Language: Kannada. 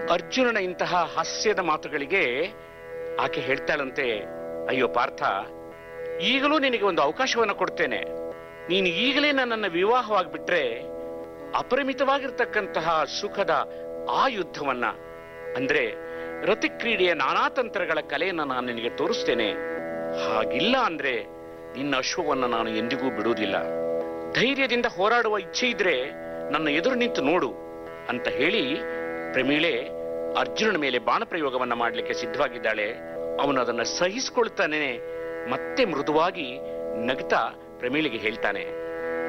ಅರ್ಜುನನ ಇಂತಹ ಹಾಸ್ಯದ ಮಾತುಗಳಿಗೆ ಆಕೆ ಹೇಳ್ತಾಳಂತೆ ಅಯ್ಯೋ ಪಾರ್ಥ ಈಗಲೂ ನಿನಗೆ ಒಂದು ಅವಕಾಶವನ್ನು ಕೊಡ್ತೇನೆ ನೀನು ಈಗಲೇ ನನ್ನನ್ನು ವಿವಾಹವಾಗಿಬಿಟ್ರೆ ಅಪರಿಮಿತವಾಗಿರ್ತಕ್ಕಂತಹ ಸುಖದ ಆ ಯುದ್ಧವನ್ನ ಅಂದ್ರೆ ರತಿಕ್ರೀಡೆಯ ನಾನಾ ತಂತ್ರಗಳ ಕಲೆಯನ್ನು ನಾನು ನಿನಗೆ ತೋರಿಸ್ತೇನೆ ಹಾಗಿಲ್ಲ ಅಂದ್ರೆ ನಿನ್ನ ಅಶ್ವವನ್ನು ನಾನು ಎಂದಿಗೂ ಬಿಡುವುದಿಲ್ಲ ಧೈರ್ಯದಿಂದ ಹೋರಾಡುವ ಇಚ್ಛೆ ಇದ್ರೆ ನನ್ನ ಎದುರು ನಿಂತು ನೋಡು ಅಂತ ಹೇಳಿ ಪ್ರಮೀಳೆ ಅರ್ಜುನನ ಮೇಲೆ ಬಾಣ ಪ್ರಯೋಗವನ್ನ ಮಾಡಲಿಕ್ಕೆ ಸಿದ್ಧವಾಗಿದ್ದಾಳೆ ಅವನು ಅದನ್ನ ಸಹಿಸಿಕೊಳ್ತಾನೆ ಮತ್ತೆ ಮೃದುವಾಗಿ ನಗ್ತಾ ಪ್ರಮೀಳಿಗೆ ಹೇಳ್ತಾನೆ